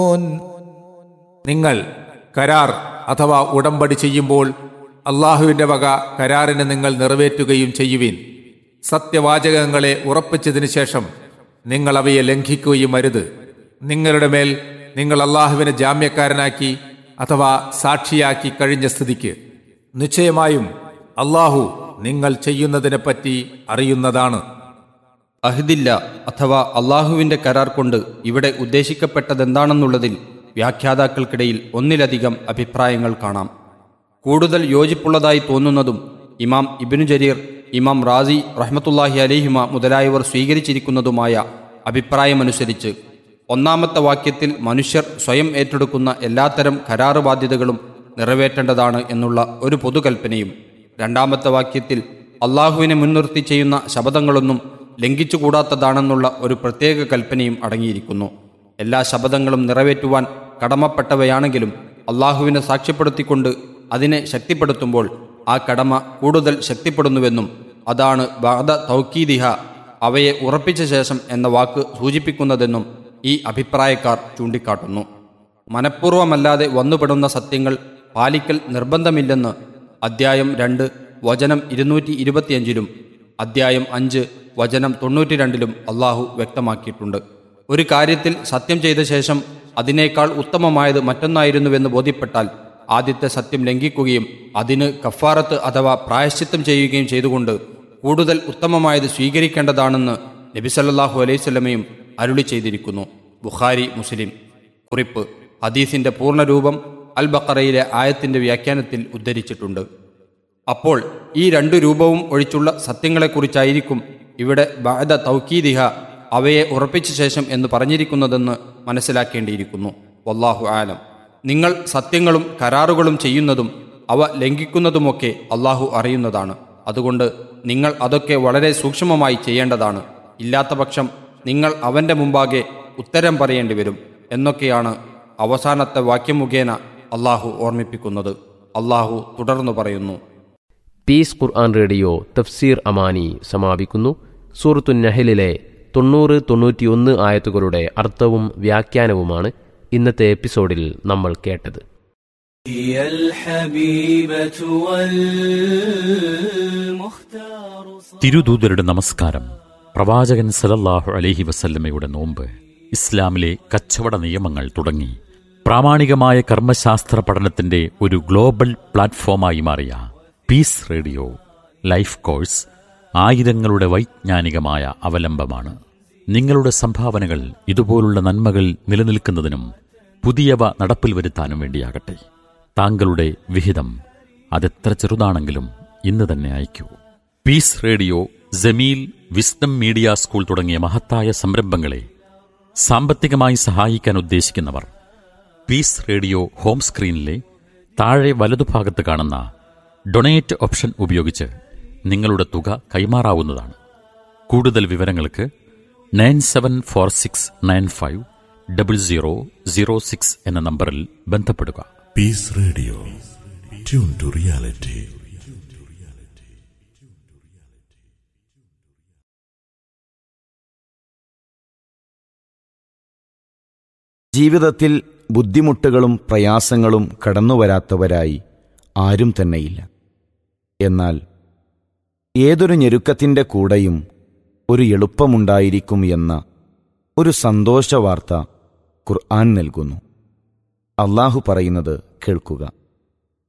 നിങ്ങൾ കരാർ അഥവാ ഉടമ്പടി ചെയ്യുമ്പോൾ അള്ളാഹുവിന്റെ വക കരാറിന് നിങ്ങൾ നിറവേറ്റുകയും ചെയ്യുവിൻ സത്യവാചകങ്ങളെ ഉറപ്പിച്ചതിനു ശേഷം നിങ്ങൾ അവയെ ലംഘിക്കുകയും അരുത് നിങ്ങളുടെ മേൽ നിങ്ങൾ അള്ളാഹുവിനെ ജാമ്യക്കാരനാക്കി അഥവാ സാക്ഷിയാക്കി കഴിഞ്ഞ സ്ഥിതിക്ക് നിശ്ചയമായും അള്ളാഹു നിങ്ങൾ ചെയ്യുന്നതിനെപ്പറ്റി അറിയുന്നതാണ് അഹ്ദില്ല അഥവാ അള്ളാഹുവിന്റെ കരാർ കൊണ്ട് ഇവിടെ ഉദ്ദേശിക്കപ്പെട്ടതെന്താണെന്നുള്ളതിൽ വ്യാഖ്യാതാക്കൾക്കിടയിൽ ഒന്നിലധികം അഭിപ്രായങ്ങൾ കാണാം കൂടുതൽ യോജിപ്പുള്ളതായി തോന്നുന്നതും ഇമാം ഇബിനു ജരീർ ഇമാം റാസി റഹ്മത്തുല്ലാഹി അലിഹിമ മുതലായവർ സ്വീകരിച്ചിരിക്കുന്നതുമായ അഭിപ്രായമനുസരിച്ച് ഒന്നാമത്തെ വാക്യത്തിൽ മനുഷ്യർ സ്വയം ഏറ്റെടുക്കുന്ന എല്ലാത്തരം കരാറ് ബാധ്യതകളും നിറവേറ്റേണ്ടതാണ് എന്നുള്ള ഒരു പൊതുകൽപ്പനയും രണ്ടാമത്തെ വാക്യത്തിൽ അള്ളാഹുവിനെ മുൻനിർത്തി ചെയ്യുന്ന ശപഥങ്ങളൊന്നും ലംഘിച്ചുകൂടാത്തതാണെന്നുള്ള ഒരു പ്രത്യേക കൽപ്പനയും അടങ്ങിയിരിക്കുന്നു എല്ലാ ശപഥങ്ങളും നിറവേറ്റുവാൻ കടമപ്പെട്ടവയാണെങ്കിലും അള്ളാഹുവിനെ സാക്ഷ്യപ്പെടുത്തിക്കൊണ്ട് അതിനെ ശക്തിപ്പെടുത്തുമ്പോൾ ആ കടമ കൂടുതൽ ശക്തിപ്പെടുന്നുവെന്നും അതാണ് ബാധ തൗക്കീദിഹ അവയെ ഉറപ്പിച്ച ശേഷം എന്ന വാക്ക് സൂചിപ്പിക്കുന്നതെന്നും ഈ അഭിപ്രായക്കാർ ചൂണ്ടിക്കാട്ടുന്നു മനഃപൂർവമല്ലാതെ വന്നുപെടുന്ന സത്യങ്ങൾ പാലിക്കൽ നിർബന്ധമില്ലെന്ന് അദ്ധ്യായം രണ്ട് വചനം ഇരുന്നൂറ്റി ഇരുപത്തിയഞ്ചിലും അദ്ധ്യായം അഞ്ച് വചനം തൊണ്ണൂറ്റി രണ്ടിലും അള്ളാഹു വ്യക്തമാക്കിയിട്ടുണ്ട് ഒരു കാര്യത്തിൽ സത്യം ചെയ്ത ശേഷം അതിനേക്കാൾ ഉത്തമമായത് മറ്റൊന്നായിരുന്നുവെന്ന് ബോധ്യപ്പെട്ടാൽ ആദ്യത്തെ സത്യം ലംഘിക്കുകയും അതിന് കഫാറത്ത് അഥവാ പ്രായശ്ചിത്തം ചെയ്യുകയും ചെയ്തുകൊണ്ട് കൂടുതൽ ഉത്തമമായത് സ്വീകരിക്കേണ്ടതാണെന്ന് നബിസല്ലാഹു അലൈവല്ലമയും അരുളി ചെയ്തിരിക്കുന്നു ബുഖാരി മുസ്ലിം കുറിപ്പ് ഹദീസിന്റെ പൂർണ്ണരൂപം അൽ ബക്കറയിലെ ആയത്തിന്റെ വ്യാഖ്യാനത്തിൽ ഉദ്ധരിച്ചിട്ടുണ്ട് അപ്പോൾ ഈ രണ്ടു രൂപവും ഒഴിച്ചുള്ള സത്യങ്ങളെക്കുറിച്ചായിരിക്കും ഇവിടെ ബാദ തൗക്കീദിഹ അവയെ ഉറപ്പിച്ച ശേഷം എന്ന് പറഞ്ഞിരിക്കുന്നതെന്ന് മനസ്സിലാക്കേണ്ടിയിരിക്കുന്നു വല്ലാഹു ആലം നിങ്ങൾ സത്യങ്ങളും കരാറുകളും ചെയ്യുന്നതും അവ ലംഘിക്കുന്നതുമൊക്കെ അള്ളാഹു അറിയുന്നതാണ് അതുകൊണ്ട് നിങ്ങൾ അതൊക്കെ വളരെ സൂക്ഷ്മമായി ചെയ്യേണ്ടതാണ് ഇല്ലാത്ത പക്ഷം നിങ്ങൾ അവന്റെ മുമ്പാകെ ഉത്തരം പറയേണ്ടി വരും എന്നൊക്കെയാണ് അവസാനത്തെ വാക്യം മുഖേന അള്ളാഹു ഓർമ്മിപ്പിക്കുന്നത് അള്ളാഹു തുടർന്നു പറയുന്നു പീസ് ഖുർആൻ റേഡിയോ തഫ്സീർ അമാനി സമാപിക്കുന്നു സൂറത്തു നഹലിലെ തൊണ്ണൂറ് തൊണ്ണൂറ്റിയൊന്ന് ആയത്തുകളുടെ അർത്ഥവും വ്യാഖ്യാനവുമാണ് ഇന്നത്തെ എപ്പിസോഡിൽ നമ്മൾ കേട്ടത് هي الحبيبة والمختار തിരുദൂതരുടെ നമസ്കാരം പ്രവാചകൻ സലല്ലാഹു അലൈഹി വസല്ലമയുടെ നോമ്പ് ഇസ്ലാമിലെ കച്ചവട നിയമങ്ങൾ തുടങ്ങി പ്രാമാണികമായ കർമ്മശാസ്ത്ര പഠനത്തിന്റെ ഒരു ഗ്ലോബൽ പ്ലാറ്റ്ഫോമായി മാറിയ പീസ് റേഡിയോ ലൈഫ് കോഴ്സ് ആയിരങ്ങളുടെ വൈജ്ഞാനികമായ അവലംബമാണ് നിങ്ങളുടെ സംഭാവനകൾ ഇതുപോലുള്ള നന്മകൾ നിലനിൽക്കുന്നതിനും പുതിയവ നടപ്പിൽ വരുത്താനും വേണ്ടിയാകട്ടെ താങ്കളുടെ വിഹിതം അതെത്ര ചെറുതാണെങ്കിലും ഇന്ന് തന്നെ അയക്കൂ peace radio Jameel wisdom media school തുടങ്ങിയ മഹത്തായ സംരംഭങ്ങളെ സാമ്പത്തികമായി സഹായിക്കാൻ ഉദ്ദേശിക്കുന്നവർ പീസ് റേഡിയോ ഹോം സ്ക്രീനിലെ താഴെ വലതുഭാഗത്ത് കാണുന്ന ഡൊണേറ്റ് ഓപ്ഷൻ ഉപയോഗിച്ച് നിങ്ങളുടെ തുക കൈമാറാവുന്നതാണ് കൂടുതൽ വിവരങ്ങൾക്ക് nine seven four six nine five double zero zero six എന്ന നമ്പറിൽ ബന്ധപ്പെടുക Peace Radio. Tune to reality. ജീവിതത്തിൽ ബുദ്ധിമുട്ടുകളും പ്രയാസങ്ങളും കടന്നുവരാത്തവരായി ആരും തന്നെയില്ല എന്നാൽ ഏതൊരു ഞെരുക്കത്തിൻ്റെ കൂടെയും ഒരു എളുപ്പമുണ്ടായിരിക്കും എന്ന ഒരു സന്തോഷവാർത്ത ഖുർആൻ നൽകുന്നു അള്ളാഹു പറയുന്നത് കേൾക്കുക